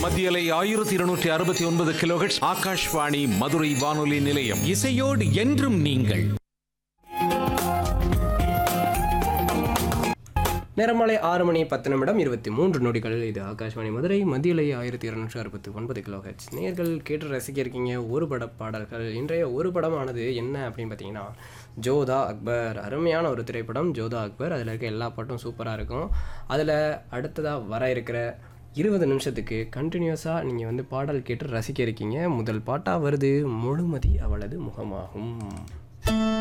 மத்தியலை ஆயிரத்தி இருநூற்றி அறுபத்தி ஒன்பது கிலோஹெட்ஸ் ஆகாஷ்வாணி மதுரை வானொலி நிலையம் இசையோடு என்றும் நீங்கள் நேரமாலை ஆறு மணி பத்து நிமிடம் இருபத்தி மூன்று நொடிகள் இது ஆகாஷ்வாணி மதுரை மத்தியிலை ஆயிரத்தி இருநூற்றி அறுபத்தி ஒன்பது கிலோ ஹெட்ஸ் நேர்கள் கேட்டு ரசிக்க இருக்கீங்க ஒரு பட பாடல்கள் இன்றைய ஒரு படமானது என்ன அப்படின்னு பார்த்தீங்கன்னா ஜோதா அக்பர் அருமையான ஒரு திரைப்படம் ஜோதா அக்பர் அதில் இருக்க எல்லா பாட்டும் சூப்பராக இருக்கும் அதில் அடுத்ததாக வர இருக்கிற இருபது நிமிஷத்துக்கு கண்டினியூஸாக நீங்கள் வந்து பாடல் கேட்டு ரசிக்க இருக்கீங்க முதல் பாட்டாக வருது முழுமதி அவளது முகமாகும்